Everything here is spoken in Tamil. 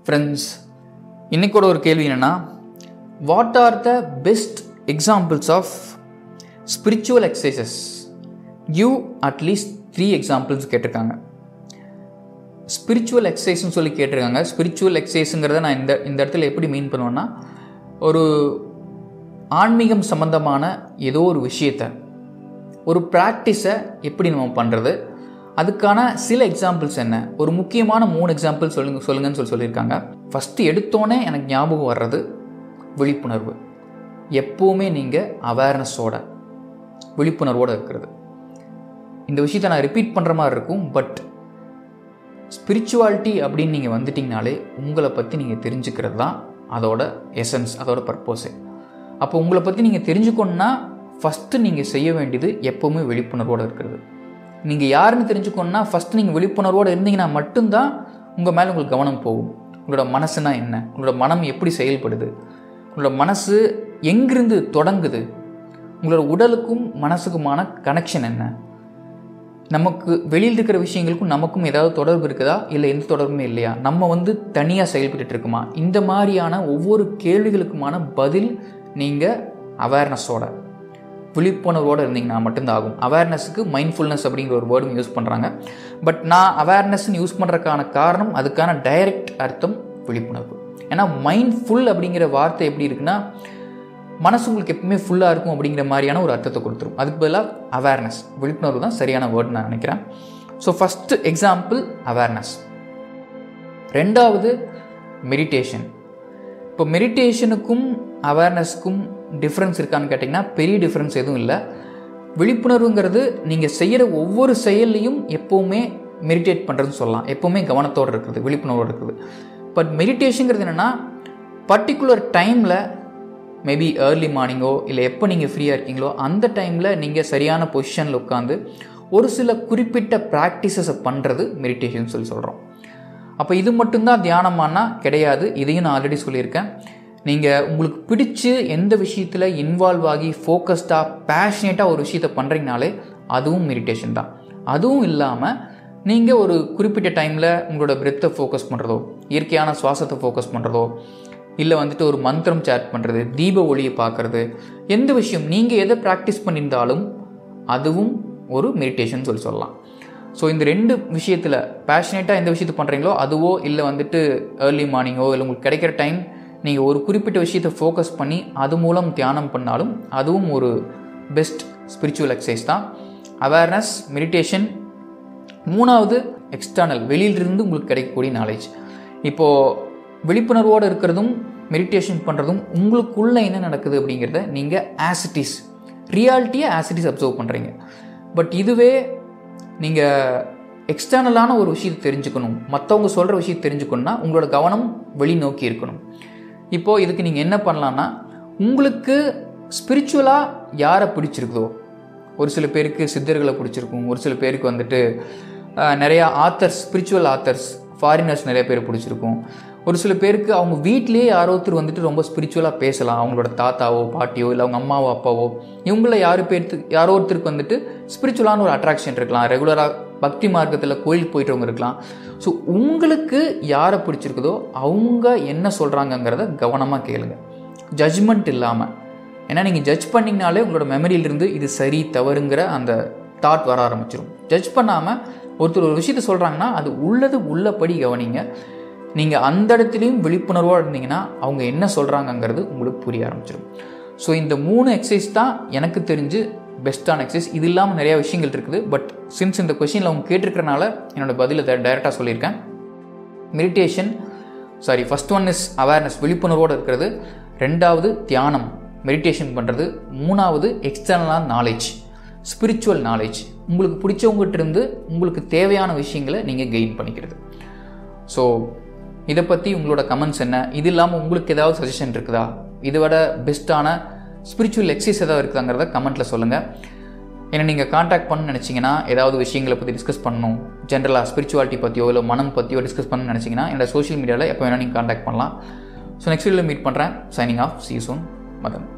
ஃப்ரெண்ட்ஸ் இன்னைக்கூட ஒரு கேள்வி என்னென்னா what are the best examples of spiritual exercises give at least three examples கேட்டிருக்காங்க ஸ்பிரிச்சுவல் எக்ஸசைஸ்னு சொல்லி கேட்டிருக்காங்க ஸ்பிரிச்சுவல் எக்ஸசைஸுங்கிறத நான் இந்த இந்த இடத்துல எப்படி மீன் பண்ணுவேன்னா ஒரு ஆன்மீகம் சம்பந்தமான ஏதோ ஒரு விஷயத்தை ஒரு ப்ராக்டிஸை எப்படி நம்ம பண்ணுறது அதுக்கான சில எக்ஸாம்பிள்ஸ் என்ன ஒரு முக்கியமான மூணு எக்ஸாம்பிள் சொல்லுங்க சொல்லுங்கன்னு சொல்லி சொல்லியிருக்காங்க ஃபஸ்ட்டு எடுத்தோன்னே எனக்கு ஞாபகம் வர்றது விழிப்புணர்வு எப்போவுமே நீங்கள் அவேர்னஸோட விழிப்புணர்வோடு இருக்கிறது இந்த விஷயத்தை நான் ரிப்பீட் பண்ணுற மாதிரி இருக்கும் பட் ஸ்பிரிச்சுவாலிட்டி அப்படின்னு நீங்கள் வந்துட்டிங்கனாலே உங்களை பற்றி நீங்கள் தெரிஞ்சுக்கிறது தான் அதோட எசன்ஸ் அதோட பர்பஸே அப்போ உங்களை பற்றி நீங்கள் தெரிஞ்சுக்கணுன்னா ஃபஸ்ட்டு நீங்கள் செய்ய வேண்டியது எப்போவுமே விழிப்புணர்வோடு இருக்கிறது நீங்கள் யாருன்னு தெரிஞ்சுக்கணுன்னா ஃபஸ்ட்டு நீங்கள் விழிப்புணர்வோடு இருந்தீங்கன்னா மட்டும்தான் உங்கள் மேலே உங்களுக்கு கவனம் போகும் உங்களோட மனசுனா என்ன உங்களோட மனம் எப்படி செயல்படுது உங்களோட மனசு எங்கிருந்து தொடங்குது உங்களோட உடலுக்கும் மனசுக்குமான கனெக்ஷன் என்ன நமக்கு வெளியில் இருக்கிற விஷயங்களுக்கும் நமக்கும் ஏதாவது தொடர்பு இருக்குதா இல்லை எந்த தொடர்புமே இல்லையா நம்ம வந்து தனியாக செயல்பட்டு இருக்குமா இந்த மாதிரியான ஒவ்வொரு கேள்விகளுக்குமான பதில் நீங்கள் அவேர்னஸோட விழிப்புணர்வோடு இருந்தீங்கன்னா மட்டும்தான் ஆகும் அவேர்னஸுக்கு மைண்ட்ஃபுல்னஸ் அப்படிங்கிற ஒரு வேர்டும் யூஸ் பண்ணுறாங்க பட் நான் அவேர்னஸ்ன்னு யூஸ் பண்ணுறதுக்கான காரணம் அதுக்கான டைரக்ட் அர்த்தம் விழிப்புணர்வு ஏன்னா மைண்ட்ஃபுல் அப்படிங்கிற வார்த்தை எப்படி இருக்குன்னா மனசு உங்களுக்கு எப்பவுமே ஃபுல்லாக இருக்கும் அப்படிங்கிற மாதிரியான ஒரு அர்த்தத்தை கொடுத்துரும் அதுக்கு பதிலாக அவேர்னஸ் விழிப்புணர்வு தான் சரியான வேர்டு நான் நினைக்கிறேன் ஸோ ஃபஸ்ட்டு எக்ஸாம்பிள் அவேர்னஸ் ரெண்டாவது மெடிடேஷன் இப்போ மெடிடேஷனுக்கும் அவேர்னஸ்க்கும் டிஃப்ரென்ஸ் இருக்கான்னு கேட்டிங்கன்னா பெரிய டிஃப்ரென்ஸ் எதுவும் இல்லை விழிப்புணர்வுங்கிறது நீங்கள் செய்கிற ஒவ்வொரு செயல்லையும் எப்போவுமே மெடிடேட் பண்ணுறதுன்னு சொல்லலாம் எப்போவுமே கவனத்தோடு இருக்குது விழிப்புணர்வோடு இருக்குது பட் மெடிடேஷனுங்கிறது என்னென்னா பர்டிகுலர் டைமில் மேபி ஏர்லி மார்னிங்கோ இல்லை எப்போ நீங்கள் ஃப்ரீயாக இருக்கீங்களோ அந்த டைமில் நீங்கள் சரியான பொசிஷனில் உட்காந்து ஒரு சில குறிப்பிட்ட ப்ராக்டிசஸை பண்ணுறது மெடிடேஷன் சொல்லி சொல்கிறோம் அப்போ இது மட்டும்தான் தியானமானா கிடையாது இதையும் நான் ஆல்ரெடி சொல்லியிருக்கேன் நீங்கள் உங்களுக்கு பிடிச்சி எந்த விஷயத்தில் இன்வால்வ் ஆகி ஃபோக்கஸ்டாக பேஷனேட்டாக ஒரு விஷயத்தை பண்ணுறீங்கனாலே அதுவும் மெடிடேஷன் தான் அதுவும் இல்லாமல் நீங்கள் ஒரு குறிப்பிட்ட டைமில் உங்களோட பிரெத்தை ஃபோக்கஸ் பண்ணுறதோ இயற்கையான சுவாசத்தை ஃபோக்கஸ் பண்ணுறதோ இல்லை வந்துட்டு ஒரு மந்திரம் சேட் பண்ணுறது தீப ஒளியை பார்க்குறது எந்த விஷயம் நீங்கள் எதை ப்ராக்டிஸ் பண்ணியிருந்தாலும் அதுவும் ஒரு மெடிடேஷன் சொல்லி சொல்லலாம் ஸோ இந்த ரெண்டு விஷயத்தில் பேஷனேட்டாக எந்த விஷயத்தை பண்ணுறீங்களோ அதுவோ இல்லை வந்துட்டு ஏர்லி மார்னிங்கோ இல்லை உங்களுக்கு கிடைக்கிற டைம் நீங்கள் ஒரு குறிப்பிட்ட விஷயத்தை ஃபோக்கஸ் பண்ணி அது மூலம் தியானம் பண்ணாலும் அதுவும் ஒரு பெஸ்ட் ஸ்பிரிச்சுவல் எக்ஸசைஸ் தான் அவேர்னஸ் மெடிடேஷன் மூணாவது எக்ஸ்டர்னல் வெளியிலிருந்து உங்களுக்கு கிடைக்கக்கூடிய நாலேஜ் இப்போது விழிப்புணர்வோடு இருக்கிறதும் மெடிடேஷன் பண்ணுறதும் உங்களுக்குள்ளே என்ன நடக்குது அப்படிங்கிறத நீங்கள் ஆசிட்டிஸ் ரியாலிட்டியை ஆசிட்டிஸ் அப்சர்வ் பண்ணுறீங்க பட் இதுவே நீங்கள் எக்ஸ்டர்னலான ஒரு விஷயத்தை தெரிஞ்சுக்கணும் மற்றவங்க சொல்கிற விஷயத்தை தெரிஞ்சுக்கணுன்னா உங்களோட கவனம் வெளிநோக்கி இருக்கணும் இப்போது இதுக்கு நீங்கள் என்ன பண்ணலான்னா உங்களுக்கு ஸ்பிரிச்சுவலாக யாரை பிடிச்சிருக்குதோ ஒரு சில பேருக்கு சித்தர்களை பிடிச்சிருக்கும் ஒரு சில பேருக்கு வந்துட்டு நிறையா ஆத்தர்ஸ் ஸ்பிரிச்சுவல் ஆத்தர்ஸ் ஃபாரினர்ஸ் நிறைய பேர் பிடிச்சிருக்கும் ஒரு சில பேருக்கு அவங்க வீட்லேயே யாரோ ஒருத்தர் வந்துட்டு ரொம்ப ஸ்பிரிச்சுவலாக பேசலாம் அவங்களோட தாத்தாவோ பாட்டியோ இல்லை அவங்க அம்மாவோ அப்பாவோ இவங்கள யாரு பேருக்கு யாரோ ஒருத்தருக்கு வந்துட்டு ஸ்பிரிச்சுவலான ஒரு அட்ராக்ஷன் இருக்கலாம் ரெகுலராக பக்தி மார்க்கத்தில் கோயிலுக்கு போயிட்டவங்க இருக்கலாம் ஸோ உங்களுக்கு யாரை பிடிச்சிருக்குதோ அவங்க என்ன சொல்கிறாங்கங்கிறத கவனமாக கேளுங்க ஜட்ஜ்மெண்ட் இல்லாமல் ஏன்னா நீங்கள் ஜட்ஜ் பண்ணிங்கனாலே உங்களோட மெமரியிலிருந்து இது சரி தவறுங்கிற அந்த தாட் வர ஆரம்பிச்சிடும் ஜட்ஜ் பண்ணாமல் ஒருத்தர் ஒரு விஷயத்த சொல்கிறாங்கன்னா அது உள்ளது உள்ளபடி கவனிங்க நீங்கள் அந்த இடத்துலையும் விழிப்புணர்வாக இருந்தீங்கன்னா அவங்க என்ன சொல்கிறாங்கங்கிறது உங்களுக்கு புரிய ஆரம்பிச்சிடும் ஸோ இந்த மூணு எக்ஸசைஸ் தான் எனக்கு தெரிஞ்சு பெஸ்ட்டான எக்ஸசைஸ் இது இல்லாமல் நிறையா விஷயங்கள் இருக்குது பட் சின்ஸ் இந்த கொஷினில் அவங்க கேட்டிருக்கிறனால என்னோடய பதிலை டைரெக்டாக சொல்லியிருக்கேன் meditation sorry first one is awareness விழிப்புணர்வோடு இருக்கிறது ரெண்டாவது தியானம் மெடிடேஷன் பண்ணுறது மூணாவது எக்ஸ்டர்னலான நாலேஜ் ஸ்பிரிச்சுவல் நாலேஜ் உங்களுக்கு பிடிச்சவங்ககிட்ட இருந்து உங்களுக்கு தேவையான விஷயங்களை நீங்கள் கெயின் பண்ணிக்கிறது ஸோ இதை பற்றி உங்களோட கமெண்ட்ஸ் என்ன இது இல்லாமல் உங்களுக்கு ஏதாவது சஜஷன் இருக்குதா இதை விட பெஸ்ட்டான ஸ்பிரிச்சுவல் எக்ஸசைஸ் ஏதாவது இருக்குதாங்கிறத கமெண்ட்டில் சொல்லுங்கள் ஏன்னா நீங்கள் காண்டாக்ட் பண்ண நினச்சிங்கன்னா ஏதாவது விஷயங்களை பற்றி டிஸ்கஸ் பண்ணணும் ஜென்ரலாக ஸ்பிரிச்சுவாலிட்டி பற்றியோ இல்லை மனம் பற்றியோ டிஸ்கஸ் பண்ணணும்னு நினச்சிங்கன்னா என்னோட சோஷியல் மீடியாவில் எப்போ வேணால் நீங்கள் காண்டாக்ட் பண்ணலாம் ஸோ நெக்ஸ்ட் வீடியோவில் மீட் பண்ணுறேன் signing off see soon Madan